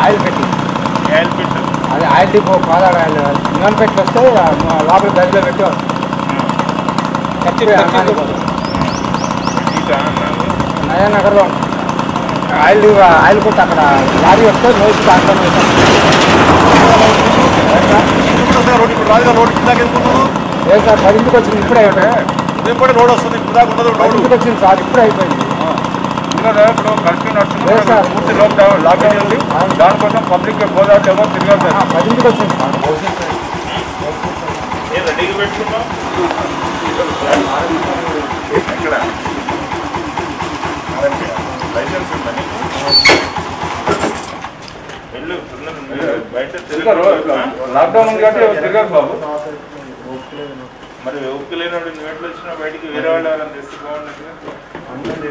Oil పెట్టి oil పెట్టు అది ఆయిల్ డిపో కోదాడ ఆయిల్ నూనె పెట్టి వస్తే ఆ మా లోపల గదిలో పెట్టి చచ్చిపోయి అన్నానికి పోతుంది. ఇదా అన్నాను. నగర్లో ఉంది. ఆయిల్ ఆయిల్ కొట్టి అక్కడ లారీ వస్తే నోసి దాంట్లో వేసాం. ఇప్పుడు వస్తే రోడ్డు ఇప్పుడు రాజుగా రోడ్డు ఇప్పుడు దాకా వెళ్తున్నాను లేదు సార్ పదింటికి వచ్చింది ఇప్పుడే ఉదయం కూడా రోడ్ వస్తుంది ఇప్పుడు దాకా ఉన్నది రోడ్డు పదింటికి వచ్చింది సార్ ఇప్పుడే అయిపోయింది ఉన్నదా ఇప్పుడు కర్ఫ్యూ నడుస్తుంది లేదు సార్. పూర్తి లాక్డౌన్ లాక్డౌన్ ఉంది దానికోసం పబ్లిక్ గోదావరి ఏమో తిరగాలి సార్ ఆ, పదింటికి వచ్చింది సార్ ఏ రెడీగా పెట్టుకున్నావు ఎక్కడ లైసెన్స్ ఉందా నీకు వెళ్ళు తొందరగా బయట తిరగరు లాక్డౌన్ ఉంది కాబట్టి తిరగరు బాబు మరి ఓపిక లేనివాడు నువ్వు ఎట్లా వచ్చినా బయటికి వేరే వాళ్ళు ఎవరైనా తెస్తే బాగున్నట్టుగా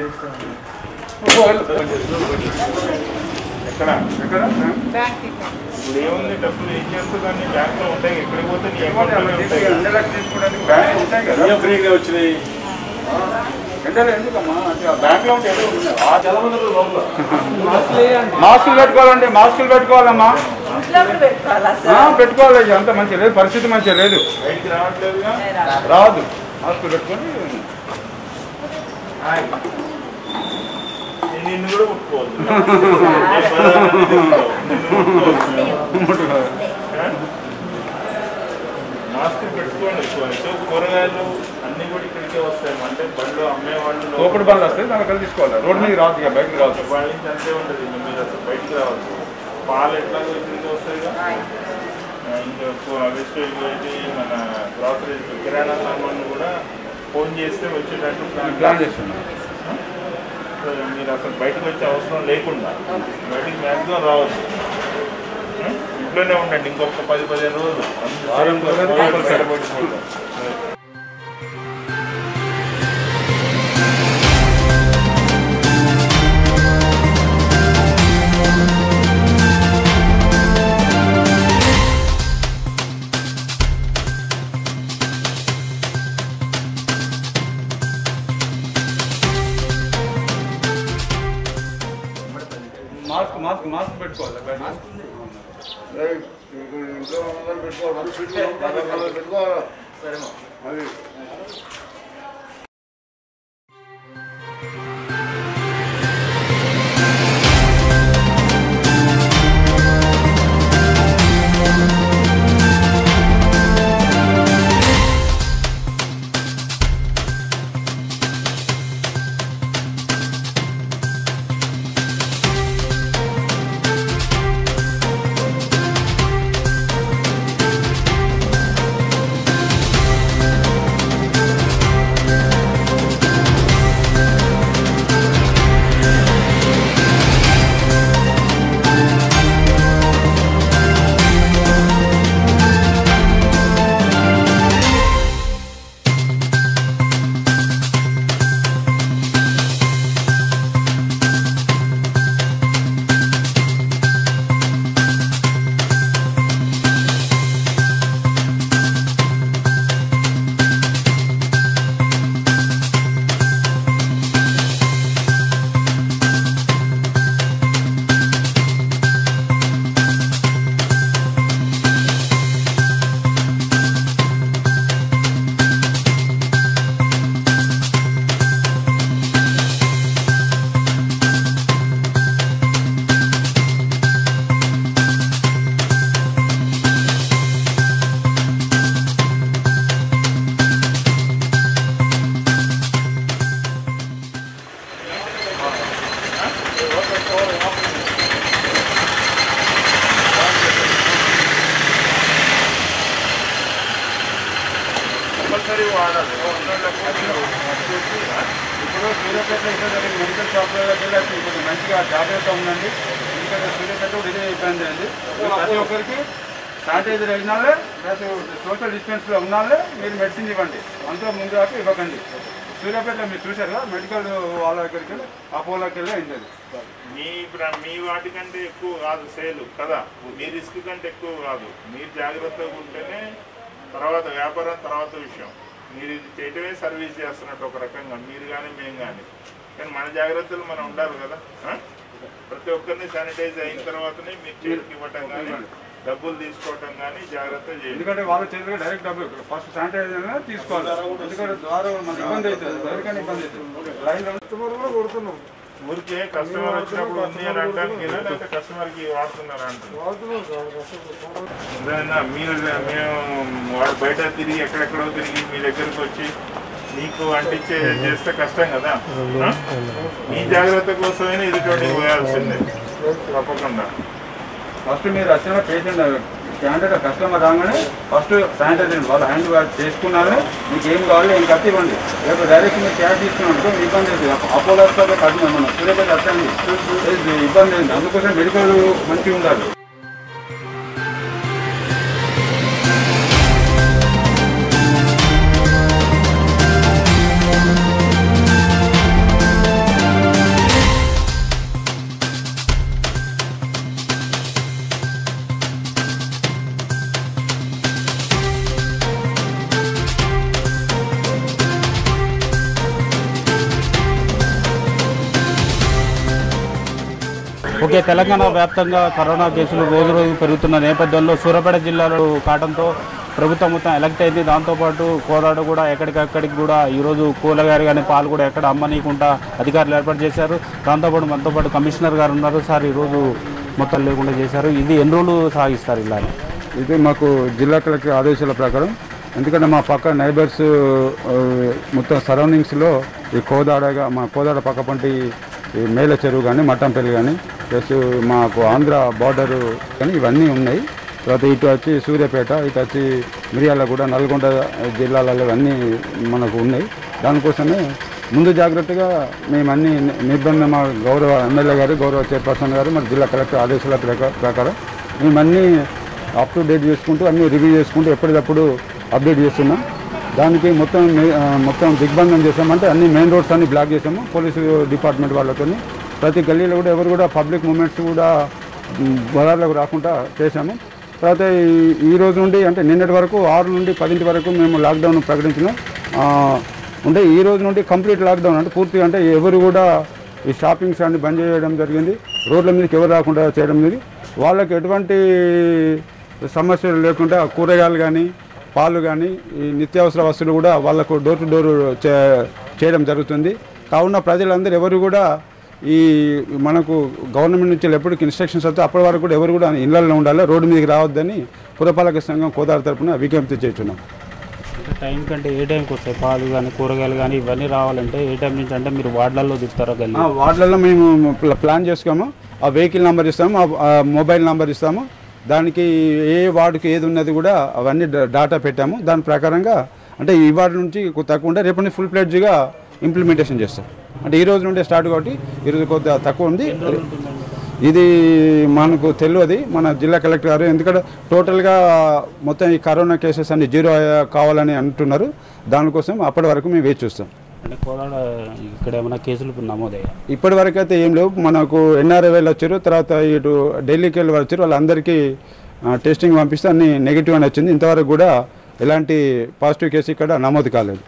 ఎక్కడ ఎక్కడ ఇప్పుడు ఏముంది డబ్బులు ఏం చేస్తావు కానీ బ్యాంక్ లో ఉంటాయి ఎక్కడికి పోతే నీ అకౌంట్ లో ఉంటాయి రెండు లక్షలు తీసుకోవడానికి బ్యాంక్ ఉంటాయి కదా ఏం ఫ్రీగా వచ్చినాయి ఎండలు ఎందుకమ్మా బ్యాంక్ లో ఉంటాయి ఆ చాలా మంది ఉన్నారు లోపల మాస్కులు పెట్టుకోవాలండి మాస్కులు పెట్టుకోవాలమ్మా ఇంట్లోకి పెట్టుకోవాలా ఆ, సార్ పెట్టుకోవాలి అంత మంచి లేదు పరిస్థితి మంచిగా లేదు బయటికి రావట్లేదుగా రాదు మాస్కులు పెట్టుకొని హాయ్. నేను నిన్ను కూడా ముట్టుకోవద్దు నేను పదార్థాన్ని తిప్పుతావు. నిన్ను ముట్టుకోవద్దు. ఆ? మాస్క్ పెట్టుకోండి సో కూరగాయలు అన్ని కూడా ఇక్కడికే వస్తాయి అంటే బళ్ళు అమ్మేవాళ్ళు తోపుడు బండ్లు వస్తాయి దాని కలిసి తీసుకోవాలి రోడ్ మీద రాదు ఇక బయటకు రాదు వాళ్ళ నుంచి అంతే ఉంటుంది ఇంకా మీరు అసలు బయటికి రావచ్చు పాలు ఎట్లాగో ఇక్కడికి వస్తాయిగా ఆ, ఇంకా వెజిటేబుల్ అయితే మన గ్రాసరీస్ కిరాణా సామాన్లు కూడా ఫోన్ చేస్తే వచ్చేటట్టు ప్లాన్ ప్లాన్ చేస్తున్నాం సో మీరు అసలు బయటకు వచ్చే అవసరం లేకుండా బయటికి మ్యాక్సిమం రావచ్చు ఆ? ఇంట్లోనే ఉండండి ఇంకొక పది పదిహేను రోజులు వారం రోజులు రోజులు సరిపడిపోతాం. మాస్క్ మాస్క్ మాస్క్ పెట్టుకోవాలి బయట ఇంట్లో అందరూ పెట్టుకోవాలి మరి ఫిట్గా బాగా పెట్టుకోవాలి అది కంపల్సరీ వాడాలి ఇప్పుడు సూర్యాపేట ఇక్కడ మెడికల్ షాప్ దగ్గర కొంచెం మంచిగా జాగ్రత్త ఉండండి ఎందుకంటే సూర్యాపేట కూడా ఇదే ఇబ్బంది అండి ప్రతి ఒక్కరికి శానిటైజర్ అయినాలే ప్రతి సోషల్ డిస్టెన్స్లో ఉన్నాలే మీరు మెడిసిన్ ఇవ్వండి అంతా ముందు దాకా ఇవ్వకండి సూర్యాపేటలో మీరు చూశారు కదా మెడికల్ వాళ్ళ దగ్గరికి వెళ్ళి అపోలోకి వెళ్ళి అయింది అది మీ ప్ర- మీ వాటికంటే ఎక్కువ కాదు సేలు కదా మీ రిస్క్ కంటే ఎక్కువ కాదు మీరు జాగ్రత్తగా ఉంటేనే తర్వాత వ్యాపారం తర్వాత విషయం మీరు ఇది చేయటమే సర్వీస్ చేస్తున్నట్టు ఒక రకంగా మీరు కానీ మేము కానీ కానీ మన జాగ్రత్తలు మనం ఉండాలి కదా ఆ? ప్రతి ఒక్కరిని శానిటైజ్ అయిన తర్వాతనే మీరు చేతికి ఇవ్వటం కానీ డబ్బులు తీసుకోవటం కానీ జాగ్రత్త చేయండి ఎందుకంటే వాళ్ళ చేతిలో డైరెక్ట్ డబ్బులు ఫస్ట్ శానిటైజర్ తీసుకోవాలి ఎందుకంటే ద్వారా మనకి ఇబ్బంది అవుతుంది ఎవరికైనా ఇబ్బంది అవుతుంది లైన్లో కస్టమర్ కూడా కొడుతున్నాం ఊరికే కస్టమర్ వచ్చినప్పుడు ఉంది అని అంటానికి లేకపోతే కస్టమర్ కి వాడుతున్నారా అంటున్నారు వాడుతున్నాం సార్ కస్టమర్ ఏదైనా మీరు మేము వాడు బయట తిరిగి ఎక్కడెక్కడో తిరిగి మీ దగ్గరకు వచ్చి మీకు అంటించే చేస్తే కష్టం కదా ఆ? మీ జాగ్రత్త కోసమైనా ఇటువంటి పోయాల్సిందే తప్పకుండా ఫస్ట్ మీరు వచ్చిన పేషెంట్ క్యాండిడేట్ కస్టమర్ రాగానే ఫస్ట్ శానిటైజర్ వాళ్ళు హ్యాండ్ వాష్ చేసుకున్నారని మీకు ఏం కావాలి ఏం కత్తి ఇవ్వండి లేకపోతే డైరెక్ట్ మీరు క్యాష్ తీసుకున్నాడు మీకు ఇబ్బంది అవుతుంది అపోలో హాస్పిటల్ కట్టిన మనం సూర్యపేట వచ్చండి ఇబ్బంది అయింది అందుకోసం మెడికల్ మంచిగా ఉండాలి ఓకే తెలంగాణ వ్యాప్తంగా కరోనా కేసులు రోజు రోజు పెరుగుతున్న నేపథ్యంలో సూర్యాపేట జిల్లాలో కావడంతో ప్రభుత్వం మొత్తం ఎలక్ట్ అయింది దాంతోపాటు కోదాడు కూడా ఎక్కడికక్కడికి కూడా ఈరోజు కూలగారు కానీ పాలు కూడా ఎక్కడ అమ్మనీయకుండా అధికారులు ఏర్పాటు చేశారు దాంతోపాటు మనతో పాటు కమిషనర్ గారు ఉన్నారు సార్ ఈరోజు మొత్తం లేకుండా చేశారు ఇది ఎన్ని రోజులు సాగిస్తారు ఇలా ఇది మాకు జిల్లా కలెక్టర్ ఆదేశాల ప్రకారం ఎందుకంటే మా పక్క నైబర్స్ మొత్తం సరౌండింగ్స్లో ఈ కోదాడగా మా కోదాడ పక్క పంటి ఈ మేల చెరువు కానీ మట్టంపల్లి కానీ ప్లస్ మాకు ఆంధ్ర బార్డరు కానీ ఇవన్నీ ఉన్నాయి తర్వాత ఇటు వచ్చి సూర్యాపేట ఇటు వచ్చి మిర్యాలగూడ నల్గొండ జిల్లాలలో ఇవన్నీ మనకు ఉన్నాయి దానికోసమే ముందు జాగ్రత్తగా మేము అన్ని నిర్బంధం మా గౌరవ ఎమ్మెల్యే గారు గౌరవ చైర్పర్సన్ గారు మరి జిల్లా కలెక్టర్ ఆదేశాల ప్రకా- ప్రకారం మేమన్నీ అప్ టు డేట్ చేసుకుంటూ అన్నీ రివ్యూ చేసుకుంటూ ఎప్పటికప్పుడు అప్డేట్ చేస్తున్నాం దానికి మొత్తం మే- ఆ, మొత్తం దిగ్బంధం చేసామంటే అన్ని మెయిన్ రోడ్స్ అన్ని బ్లాక్ చేసాము పోలీసు డిపార్ట్మెంట్ వాళ్ళతో ప్రతి గల్లీలో కూడా ఎవరు కూడా పబ్లిక్ మూమెంట్స్ కూడా మ్, బజార్లకు రాకుండా చేశాము తర్వాత ఈ- ఈ రోజు నుండి అంటే నిన్నటి వరకు ఆరు నుండి పదింటి వరకు మేము లాక్డౌన్ ప్రకటించినాం ఆ, అంటే ఈ రోజు నుండి కంప్లీట్ లాక్డౌన్ అంటే పూర్తిగా అంటే ఎవరు కూడా ఈ షాపింగ్స్ అన్ని బంద్ చేయడం జరిగింది రోడ్ల మీదకి ఎవరు రాకుండా చేయడం జరిగింది వాళ్ళకి ఎటువంటి సమస్యలు లేకుండా కూరగాయలు కానీ పాలు కానీ ఈ నిత్యావసర వస్తువులు కూడా వాళ్ళకు డోర్ టు డోర్ చే- చేయడం జరుగుతుంది కావున ప్రజలందరూ ఎవరు కూడా ఈ మనకు గవర్నమెంట్ నుంచి ఎప్పటికి ఇన్స్ట్రక్షన్స్ వస్తే అప్పటి వరకు కూడా ఎవరు కూడా ఇళ్లలో ఉండాలి రోడ్డు మీదకి రావద్దని పురపాలక సంఘం కోదాడు తరపున విజ్ఞప్తి చేస్తున్నాం అంటే టైం కంటే ఏ టైంకి వస్తాయి పాలు కానీ కూరగాయలు కానీ ఇవన్నీ రావాలంటే ఏ టైం నుంచి అంటే మీరు వార్డులలో తిప్పుతారా గల్లీ ఆ, వార్డులలో మేము ప్ల- ప్లాన్ చేసుకోము ఆ వెహికల్ నెంబర్ ఇస్తాము ఆ- ఆ మొబైల్ నెంబర్ ఇస్తాము దానికి ఏ వార్డుకి ఏది ఉన్నది కూడా అవన్నీ డా- డాటా పెట్టాము దాని ప్రకారంగా అంటే ఈ వార్డు నుంచి కొ- తక్కువ ఉంటే రేపు నుంచి ఫుల్ ప్లేడ్జ్గా ఇంప్లిమెంటేషన్ చేస్తాం అంటే ఈ రోజు నుండే స్టార్ట్ కాబట్టి ఈరోజు కొద్దిగా తక్కువ ఉంది ఇది మనకు తెలియదు మన జిల్లా కలెక్టర్ గారు ఎందుకంటే టోటల్గా మొత్తం ఈ కరోనా కేసెస్ అన్ని జీరో అయ్యా- కావాలని అంటున్నారు దానికోసం అప్పటి వరకు మేము వేచి చూస్తాం అంటే కోదాడ ఇక్కడ ఏమైనా కేసులు నమోదయ్యా ఇప్పటి వరకు అయితే ఏం లేవు మనకు ఎన్ఆర్ఐ వాళ్ళు వచ్చారు తర్వాత ఇటు ఢిల్లీకి వెళ్ళి వాళ్ళు వచ్చారు వాళ్ళందరికీ ఆ, టెస్టింగ్ పంపిస్తే అన్ని నెగిటివ్ అని వచ్చింది ఇంతవరకు కూడా ఎలాంటి పాజిటివ్ కేసు ఇక్కడ నమోదు కాలేదు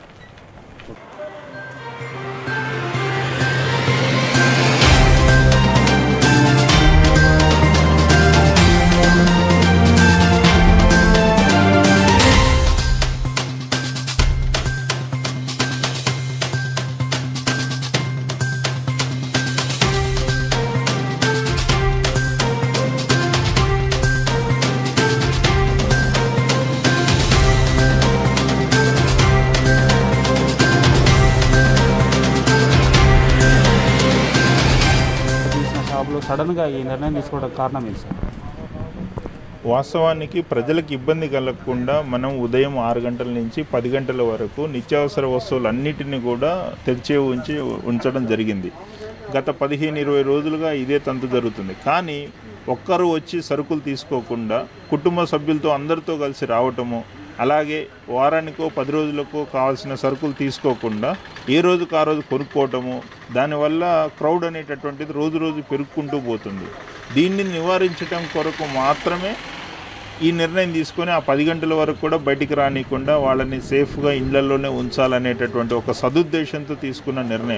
తీసిన షాపులో సడన్గా ఈ నిర్ణయం తీసుకోవడం కారణం ఏంటి సార్ వాస్తవానికి ప్రజలకు ఇబ్బంది కలగకుండా మనం ఉదయం ఆరు గంటల నుంచి పది గంటల వరకు నిత్యావసర వస్తువులు అన్నిటిని కూడా తెరిచే ఉంచి ఉంచడం జరిగింది గత పదిహేను ఇరవై రోజులుగా ఇదే తంతు జరుగుతుంది కానీ ఒక్కరు వచ్చి సరుకులు తీసుకోకుండా కుటుంబ సభ్యులతో అందరితో కలిసి రావటము అలాగే వారానికో పది రోజులకో కావాల్సిన సరుకులు తీసుకోకుండా ఏ రోజుకు ఆ రోజు కొనుక్కోవటము దానివల్ల క్రౌడ్ అనేటటువంటిది రోజు రోజు పెరుక్కుంటూ పోతుంది దీన్ని నివారించటం కొరకు మాత్రమే ఈ నిర్ణయం తీసుకొని ఆ పది గంటల వరకు కూడా బయటికి రానియకుండా వాళ్ళని సేఫ్గా ఇళ్లలోనే ఉంచాలనేటటువంటి ఒక సదుద్దేశంతో తీసుకున్న నిర్ణయం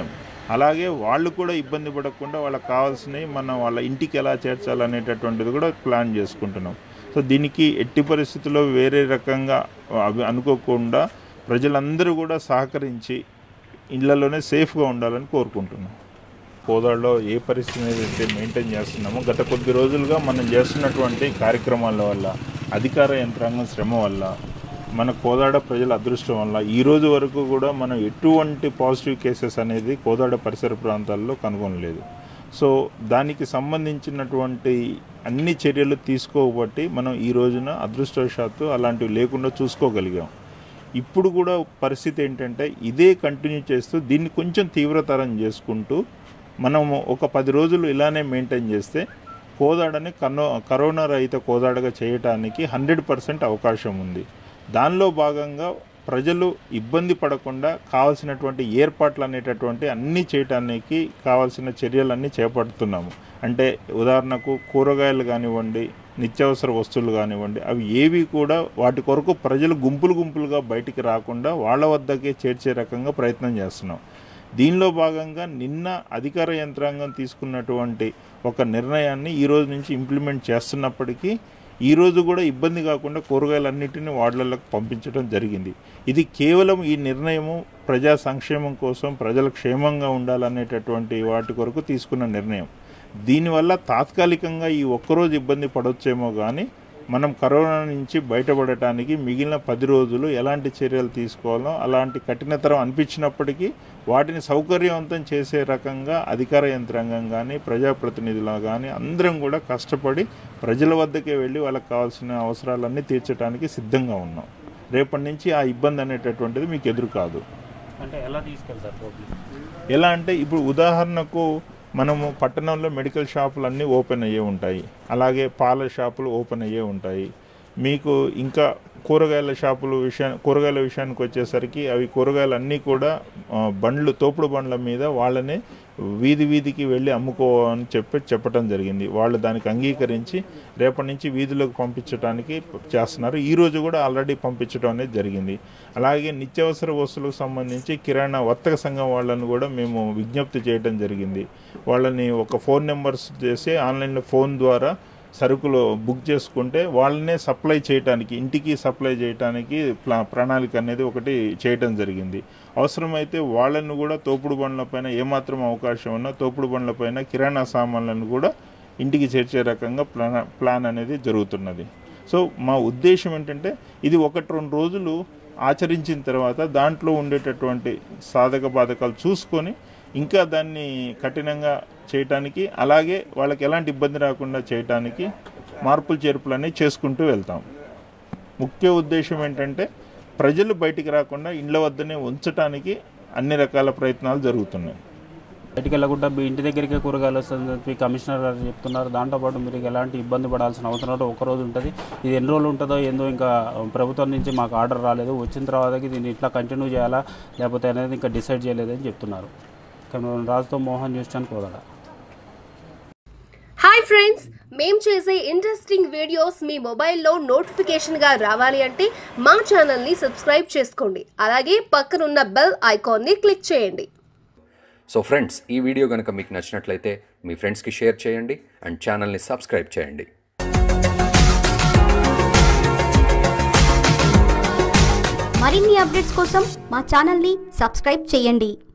అలాగే వాళ్ళు కూడా ఇబ్బంది పడకుండా వాళ్ళకి కావాల్సినవి మనం వాళ్ళ ఇంటికి ఎలా చేర్చాలనేటటువంటిది కూడా ప్లాన్ చేసుకుంటున్నాం సో దీనికి ఎట్టి పరిస్థితుల్లో వేరే రకంగా అవి అనుకోకుండా ప్రజలందరూ కూడా సహకరించి ఇళ్లలోనే సేఫ్గా ఉండాలని కోరుకుంటున్నాం కోదాడలో ఏ పరిస్థితి అయితే మెయింటైన్ చేస్తున్నామో గత కొద్ది రోజులుగా మనం చేస్తున్నటువంటి కార్యక్రమాల వల్ల అధికార యంత్రాంగం శ్రమ వల్ల మన కోదాడ ప్రజల అదృష్టం వల్ల ఈ రోజు వరకు కూడా మనం ఎటువంటి పాజిటివ్ కేసెస్ అనేది కోదాడ పరిసర ప్రాంతాల్లో కనుగొనలేదు సో దానికి సంబంధించినటువంటి అన్ని చర్యలు తీసుకోబట్టి మనం ఈ రోజున అదృష్టవశాత్తు అలాంటివి లేకుండా చూసుకోగలిగాం ఇప్పుడు కూడా పరిస్థితి ఏంటంటే ఇదే కంటిన్యూ చేస్తూ దీన్ని కొంచెం తీవ్రతరం చేసుకుంటూ మనము ఒక పది రోజులు ఇలానే మెయింటైన్ చేస్తే కోదాడని కనో కరోనా రహిత కోదాడగా చేయటానికి హండ్రెడ్ పర్సెంట్ అవకాశం ఉంది దానిలో భాగంగా ప్రజలు ఇబ్బంది పడకుండా కావాల్సినటువంటి ఏర్పాట్లు అనేటటువంటి అన్నీ చేయటానికి కావాల్సిన చర్యలన్నీ చేపడుతున్నాము అంటే ఉదాహరణకు కూరగాయలు కానివ్వండి నిత్యావసర వస్తువులు కానివ్వండి అవి ఏవి కూడా వాటి కొరకు ప్రజలు గుంపులు గుంపులుగా బయటికి రాకుండా వాళ్ళ వద్దకే చేర్చే రకంగా ప్రయత్నం చేస్తున్నాం దీనిలో భాగంగా నిన్న అధికార యంత్రాంగం తీసుకున్నటువంటి ఒక నిర్ణయాన్ని ఈ రోజు నుంచి ఇంప్లిమెంట్ చేస్తున్నప్పటికీ ఈ రోజు కూడా ఇబ్బంది కాకుండా కూరగాయలన్నింటినీ వార్డులకు పంపించడం జరిగింది ఇది కేవలం ఈ నిర్ణయము ప్రజా సంక్షేమం కోసం ప్రజల క్షేమంగా ఉండాలనేటటువంటి వాటి కొరకు తీసుకున్న నిర్ణయం దీనివల్ల తాత్కాలికంగా ఈ ఒక్కరోజు ఇబ్బంది పడవచ్చేమో కానీ మనం కరోనా నుంచి బయటపడటానికి మిగిలిన పది రోజులు ఎలాంటి చర్యలు తీసుకోవాలో అలాంటి కఠినతరం అనిపించినప్పటికీ వాటిని సౌకర్యవంతం చేసే రకంగా అధికార యంత్రాంగం కానీ ప్రజాప్రతినిధులు కానీ అందరం కూడా కష్టపడి ప్రజల వద్దకే వెళ్ళి వాళ్ళకి కావాల్సిన అవసరాలన్నీ తీర్చడానికి సిద్ధంగా ఉన్నాం రేపటి నుంచి ఆ ఇబ్బంది అనేటటువంటిది మీకు ఎదురు కాదు అంటే ఎలా తీసుకెళ్తారు పబ్లిక్ ఎలా అంటే ఇప్పుడు ఉదాహరణకు మనము పట్టణంలో మెడికల్ షాపులు అన్నీ ఓపెన్ అయ్యే ఉంటాయి అలాగే పాల షాపులు ఓపెన్ అయ్యే ఉంటాయి మీకు ఇంకా కూరగాయల షాపులు విషయా కూరగాయల విషయానికి వచ్చేసరికి అవి కూరగాయలు అన్నీ కూడా ఆ, బండ్లు తోపుడు బండ్ల మీద వాళ్ళని వీధి వీధికి వెళ్ళి అమ్ముకో అని చెప్పి చెప్పడం జరిగింది వాళ్ళు దానికి అంగీకరించి రేపటి నుంచి వీధిలోకి పంపించడానికి చేస్తున్నారు ఈ రోజు కూడా ఆల్రెడీ పంపించడం అనేది జరిగింది అలాగే నిత్యావసర వస్తువులకు సంబంధించి కిరాణా వర్తక సంఘం వాళ్ళని కూడా మేము విజ్ఞప్తి చేయడం జరిగింది వాళ్ళని ఒక ఫోన్ నెంబర్స్ చేసి ఆన్లైన్లో ఫోన్ ద్వారా సరుకులు బుక్ చేసుకుంటే వాళ్ళనే సప్లై చేయడానికి ఇంటికి సప్లై చేయడానికి ప్లా ప్రణాళిక అనేది ఒకటి చేయటం జరిగింది అవసరమైతే వాళ్ళను కూడా తోపుడు బండ్లపైన ఏమాత్రం అవకాశం ఉన్నా తోపుడు బండ్లపైన కిరాణా సామాన్లను కూడా ఇంటికి చేర్చే రకంగా ప్లాన్ ప్లాన్ అనేది జరుగుతున్నది సో మా ఉద్దేశం ఏంటంటే ఇది ఒకటి రెండు రోజులు ఆచరించిన తర్వాత దాంట్లో ఉండేటటువంటి సాధక బాధకాలు చూసుకొని ఇంకా దాన్ని కఠినంగా చేయటానికి అలాగే వాళ్ళకి ఎలాంటి ఇబ్బంది రాకుండా చేయటానికి మార్పులు చేర్పులు అనేవి చేసుకుంటూ వెళ్తాం ముఖ్య ఉద్దేశం ఏంటంటే ప్రజలు బయటికి రాకుండా ఇండ్ల వద్దనే ఉంచటానికి అన్ని రకాల ప్రయత్నాలు జరుగుతున్నాయి బయటికి వెళ్ళకుండా మీ ఇంటి దగ్గరికే కూరగాయలు వస్తుందని చెప్పి కమిషనర్ గారు చెప్తున్నారు దాంతోపాటు మీరు ఎలాంటి ఇబ్బంది పడాల్సిన అవసరం లేదు ఒక రోజు ఉంటుంది ఇది ఎన్ని రోజులు ఉంటుందో ఏందో ఇంకా ప్రభుత్వం నుంచి మాకు ఆర్డర్ రాలేదు వచ్చిన తర్వాతకి దీన్ని ఇట్లా కంటిన్యూ చేయాలా లేకపోతే అనేది ఇంకా డిసైడ్ చేయలేదని చెప్తున్నారు కెమెరా రాజుతో Mohan news channel Kodada hi friends మేం చేసే ఇంట్రెస్టింగ్ వీడియోస్ మీ మొబైల్లో నోటిఫికేషన్గా రావాలి అంటే మా ఛానల్ని సబ్స్క్రైబ్ చేసుకోండి అలాగే పక్కనున్న బెల్ ఐకాన్ని క్లిక్ చేయండి సో ఫ్రెండ్స్ ఈ వీడియో కనుక మీకు నచ్చినట్లయితే మీ ఫ్రెండ్స్కి షేర్ చేయండి అండ్ ఛానల్ని సబ్స్క్రైబ్ చేయండి మరిన్ని అప్డేట్స్ కోసం మా ఛానల్ని సబ్స్క్రైబ్ చేయండి